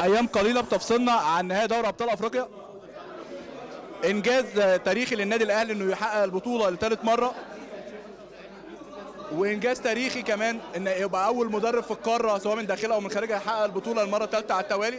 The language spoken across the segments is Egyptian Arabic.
ايام قليله بتفصلنا عن نهائي دوري ابطال افريقيا انجاز آه، تاريخي للنادي الاهلي انه يحقق البطوله لثالث مره وانجاز تاريخي كمان ان يبقى اول مدرب في القاره سواء من داخلها او من خارجها يحقق البطوله المره الثالثه على التوالي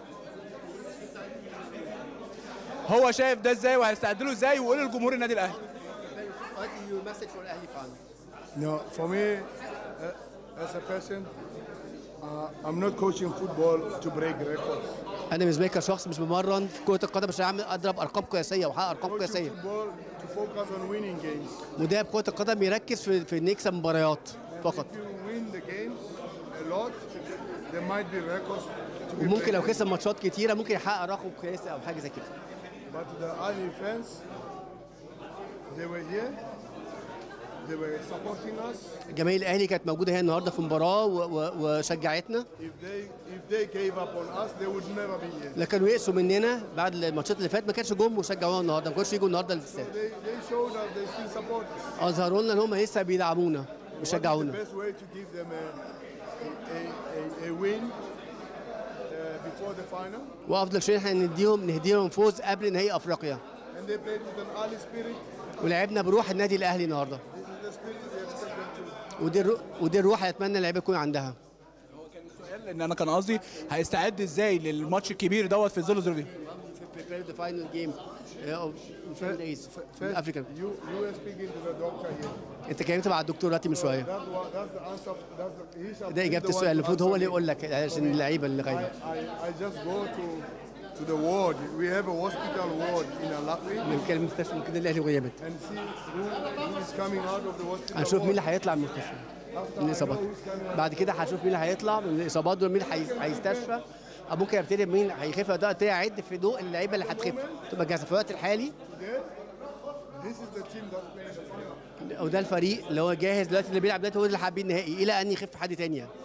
هو شايف ده ازاي وهيستعد له ازاي ويقول لجمهور النادي الاهلي What do you message for Ahli fans? No, for me, uh, as a person, uh, I'm not coaching football to break records. انا بالنسبه لي كشخص مش بمرن في كره القدم عشان اعمل اضرب ارقام قياسيه واحقق ارقام Coaching قياسيه football to focus on winning games. مدرب كره القدم يركز في في ان يكسب مباريات فقط If you win the games a lot, there might be records to be وممكن لو breaking. كسب ماتشات كتيره ممكن يحقق رقم قياسي او حاجه زي كده But the Ali fans, they were here. They were supporting us. الجماهير الاهلي كانت موجوده هنا النهارده في المباراه و- و- وشجعتنا If they if they gave up on us, they would never be here. لكن يقسوا مننا بعد الماتشات اللي فاتت ما كانش جم وشجعونا النهارده ما كانوش يجوا النهارده الاستاد They, they showed us they still support us. اظهروا لنا ان هم لسه بيدعمونا What is بيشجعونا the best way to give them a, a, a, a win uh, before the final? وافضل شيء احنا نديهم نهديهم فوز قبل نهائي افريقيا And they played with an Ali spirit. ولعبنا بروح النادي الاهلي النهارده This is the spirit we expect them to. ودي الرو... ودي الروح اللي اتمنى اللعيبه يكون عندها السؤال ان انا كان قصدي هيستعد ازاي للماتش الكبير دوت في ظل ظروفه prepare the final game uh, of in few days in First, Africa. you, you were speaking to the doctor here. انت اتكلمت مع الدكتور دلوقتي من شويه That was, that's the answer. That's the, he's ده اجابه السؤال المفروض هو اللي يقول لك عشان اللعيبه اللي I, غايبه I, I just go to to the ward. We have a hospital ward in Alakri من كلمه المستشفى من كده الاهلي غيابت and see who, who is coming out of the hospital هنشوف مين اللي ward. هيطلع من المستشفى After من I الاصابات know who's coming out. بعد كده هنشوف مين اللي هيطلع من الاصابات دول مين هي- هيستشفى أو ممكن ابتدي مين هيخف ده ابتدي اعد في ضوء اللعيبه اللي هتخف تبقى جاهزه في الوقت الحالي Today, this is the team that's playing the final. او ده الفريق اللي هو جاهز دلوقتي اللي بيلعب دلوقتي هو اللي حابين النهائي الى ان يخف حد تاني يعني.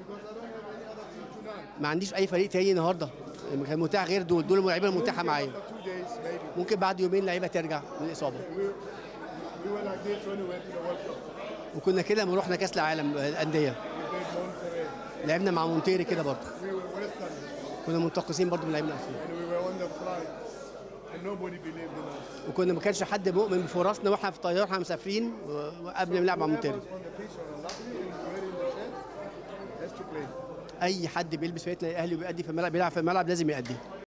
ما عنديش اي فريق تاني النهارده كان متاح غير دول دول اللعيبه المتاحه معايا After two days, maybe. ممكن بعد يومين لعيبه ترجع من الاصابه We, we were like this when we went to the World Cup. وكنا كده لما رحنا كاس العالم الانديه We played Monterrey. لعبنا مع مونتيري كده برضه We were Western كنا منتقصين برضه من لعيبه الأساسيين. and we were on the flight and nobody believed in us. وكنا ما كانش حد مؤمن بفرصنا واحنا في الطياره واحنا مسافرين و- وقبل ما نلعب مع Whoever مونتيري was on the pitch or luckily and wearing the shirt has to play. اي حد بيلبس فرقه الاهلي وبيأدي في الملعب بيلعب في الملعب لازم يأدي